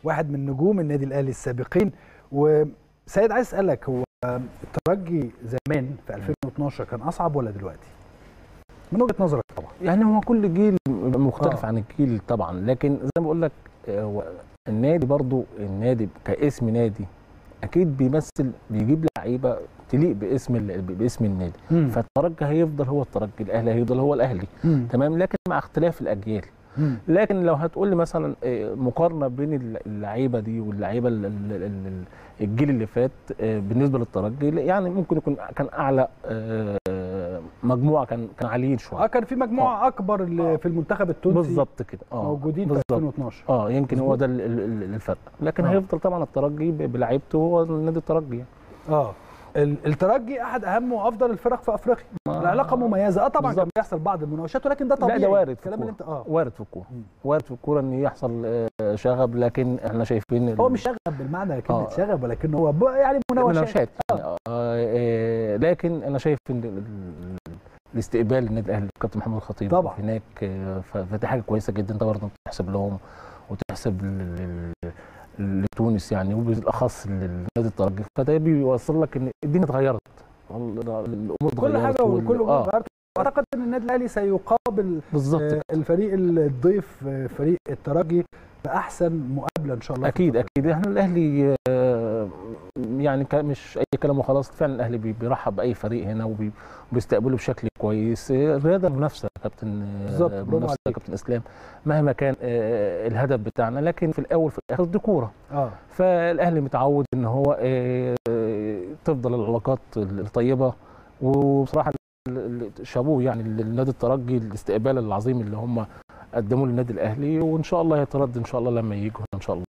واحد من نجوم النادي الاهلي السابقين وسيد عايز اسالك هو الترجي زمان في 2012 كان اصعب ولا دلوقتي؟ من وجهه نظرك طبعا يعني هو كل جيل مختلف آه. آه. عن الجيل طبعا لكن زي ما بقول لك آه، هو النادي برضو النادي كاسم نادي اكيد بيمثل بيجيب لعيبه تليق باسم ال- باسم النادي مم. فالترجي هيفضل هو الترجي الاهلي هيفضل هو الاهلي مم. تمام لكن مع اختلاف الاجيال مم. لكن لو هتقول لي مثلا آه، مقارنه بين الل- اللعيبه دي واللعيبه ال- ال- ال- ال- الجيل اللي فات آه، بالنسبه للترجي لا، يعني ممكن يكون كان اعلى آه، مجموعه كان كان عاليين اه شويه كان في مجموعه اكبر اللي في المنتخب التونسي بالظبط كده اه موجودين في بالظبط 2012 اه يمكن هو مظبوط. ده ال- ال- ال- الفرق لكن آه. هيفضل طبعا الترجي ب- بلعيبته هو النادي الترجي يعني. اه ال- الترجي احد اهم وافضل الفرق في افريقيا ما- العلاقه مميزه اه طبعا كان بالظبط. بيحصل بعض المناوشات ولكن ده لا طبيعي ده وارد في الكلام اللي انت الكوره اه وارد في الكوره مم. وارد في الكوره ان يحصل آه، شغب لكن احنا شايفين ال- هو مش شغب بالمعنى كلمه آه. شغب ولكن هو ب- يعني مناوشات مناوشات يعني آه. آه لكن انا شايف ان ال- ال- الاستقبال النادي الاهلي الكابتن محمد الخطيب طبعا. هناك آه، ف- فدي حاجه كويسه جدا انت برضه تحسب لهم وتحسب ل- ل- لتونس يعني وبالاخص للنادي الترجي فده بيوصل لك ان الدنيا اتغيرت والله الامور كل اتغيرت حاجه وال- وكل اه غيرت اعتقد ان النادي الاهلي سيقابل بالظبط آه، كده. الفريق الضيف آه، فريق الترجي باححن مقابله ان شاء الله في اكيد الفترة اكيد احنا الاهلي آه، يعني ك- مش اي كلام وخلاص فعلا الاهلي بي- بيرحب باي فريق هنا وبي- وبيستقبله بشكل كويس آه، الرياضه منافسه يا كابتن آه، بالظبط، برافو منافسه يا عليك. كابتن اسلام مهما كان آه، الهدف بتاعنا لكن في الاول في الاخر دي كوره اه فالاهلي متعود ان هو آه، آه، تفضل العلاقات الطيبه وبصراحه ال- ال- شابوه يعني للنادي الترجي الاستقبال العظيم اللي هم قدموه للنادي الاهلي وان شاء الله يترد ان شاء الله لما يجوا هنا ان شاء الله